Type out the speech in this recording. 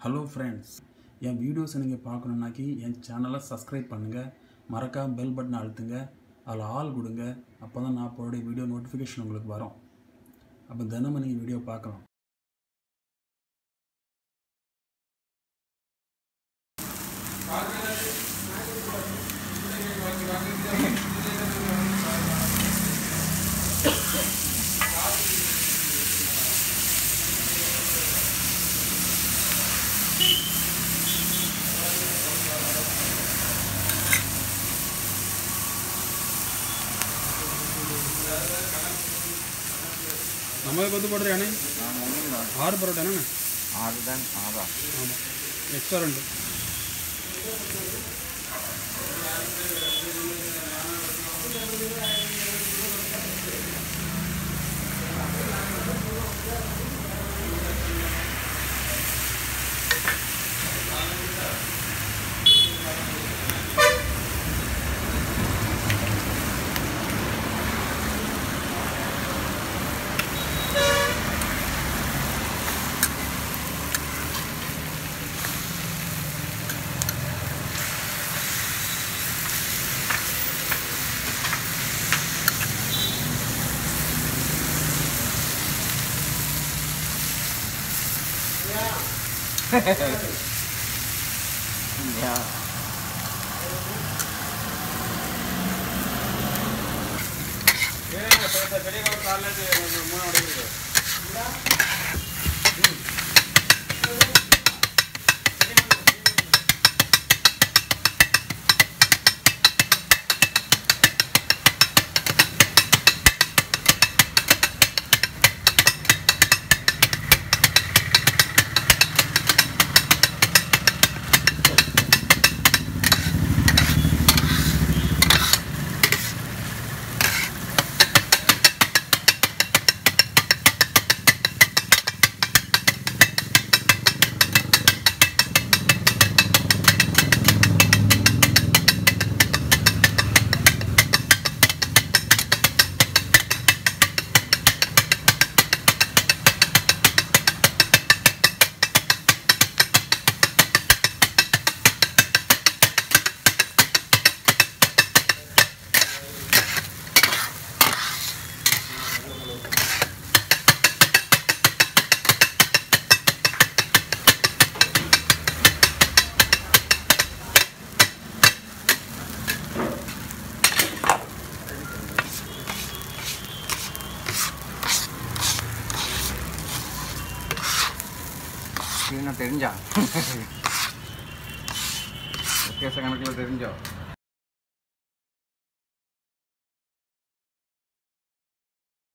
hello friends என் வீடியோஸை நீங்கள் பார்க்கணுன்னாக்கி என் சேனலை சப்ஸ்கிரைப் பண்ணுங்கள் மறக்காம பெல் பட்டனை அழுத்துங்க அதில் ஆல் கொடுங்க அப்போ தான் நான் போடுற வீடியோ நோட்டிஃபிகேஷன் உங்களுக்கு வரும் அப்போ தினமும் நீங்கள் வீடியோ பார்க்கலாம் நம்ம கொத்து போடுறியானே ஆறு பரோட்டானே ஆறுதான் ஆறா ஆமாம் எக்ஸ்ட்ரா ரெண்டு யா தெரிஞ்சா தெரிஞ்சா வித்தியாச கணக்கில் தெரிஞ்சோ